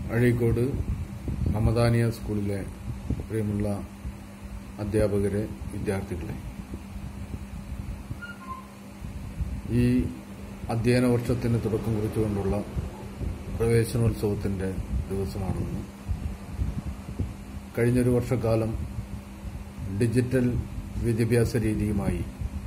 അഴീക്കോട് മമദാനിയ സ്കൂളിലെ പ്രിയമുള്ള അധ്യാപകരെ വിദ്യാർത്ഥികളെ ഈ അധ്യയന വർഷത്തിന് തുടക്കം കുറിച്ചുകൊണ്ടുള്ള പ്രവേശനോത്സവത്തിന്റെ ദിവസമാണെന്ന് കഴിഞ്ഞൊരു വർഷക്കാലം ഡിജിറ്റൽ വിദ്യാഭ്യാസ രീതിയുമായി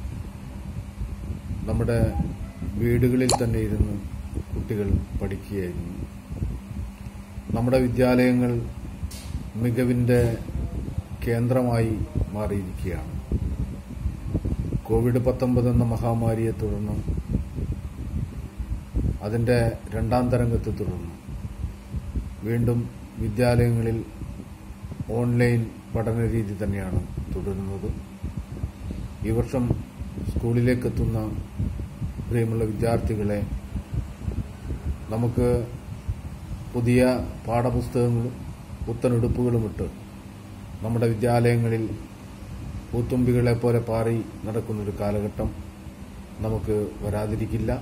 നമ്മുടെ വീടുകളിൽ തന്നെ ഇരുന്ന് കുട്ടികൾ പഠിക്കുകയായിരുന്നു നമ്മുടെ വിദ്യാലയങ്ങൾ മികവിന്റെ കേന്ദ്രമായി മാറിയിരിക്കുകയാണ് കോവിഡ് പത്തൊമ്പത് എന്ന മഹാമാരിയെ തുടർന്ന് അതിന്റെ രണ്ടാം തരംഗത്തെ തുടർന്ന് വീണ്ടും വിദ്യാലയങ്ങളിൽ ഓൺലൈൻ പഠന രീതി തന്നെയാണ് തുടരുന്നത് ഈ വർഷം സ്കൂളിലേക്കെത്തുന്ന പ്രിയമുള്ള വിദ്യാർത്ഥികളെ നമുക്ക് പുതിയ പാഠപുസ്തകങ്ങളും പുത്തനുടുപ്പുകളുമിട്ട് നമ്മുടെ വിദ്യാലയങ്ങളിൽ പൂത്തുമ്പികളെ പോലെ പാറി നടക്കുന്നൊരു കാലഘട്ടം നമുക്ക് വരാതിരിക്കില്ല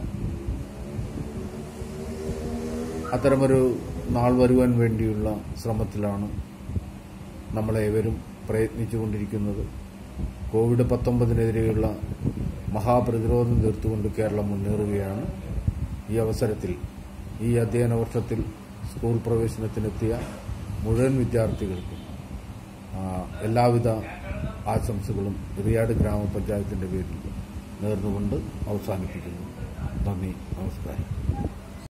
അത്തരമൊരു നാൾ വരുവാൻ വേണ്ടിയുള്ള ശ്രമത്തിലാണ് നമ്മളേവരും പ്രയത്നിച്ചുകൊണ്ടിരിക്കുന്നത് കോവിഡ് പത്തൊമ്പതിനെതിരെയുള്ള മഹാപ്രതിരോധം തീർത്തുകൊണ്ട് കേരളം മുന്നേറുകയാണ് ഈ അവസരത്തിൽ ഈ അധ്യയന വർഷത്തിൽ സ്കൂൾ പ്രവേശനത്തിനെത്തിയ മുഴുവൻ വിദ്യാർത്ഥികൾക്കും ആ, എല്ലാവിധ ആശംസകളും റിയാട് ഗ്രാമപഞ്ചായത്തിന്റെ പേരിൽ നേർന്നുകൊണ്ട് അവസാനിപ്പിക്കുന്നു നന്ദി നമസ്കാരം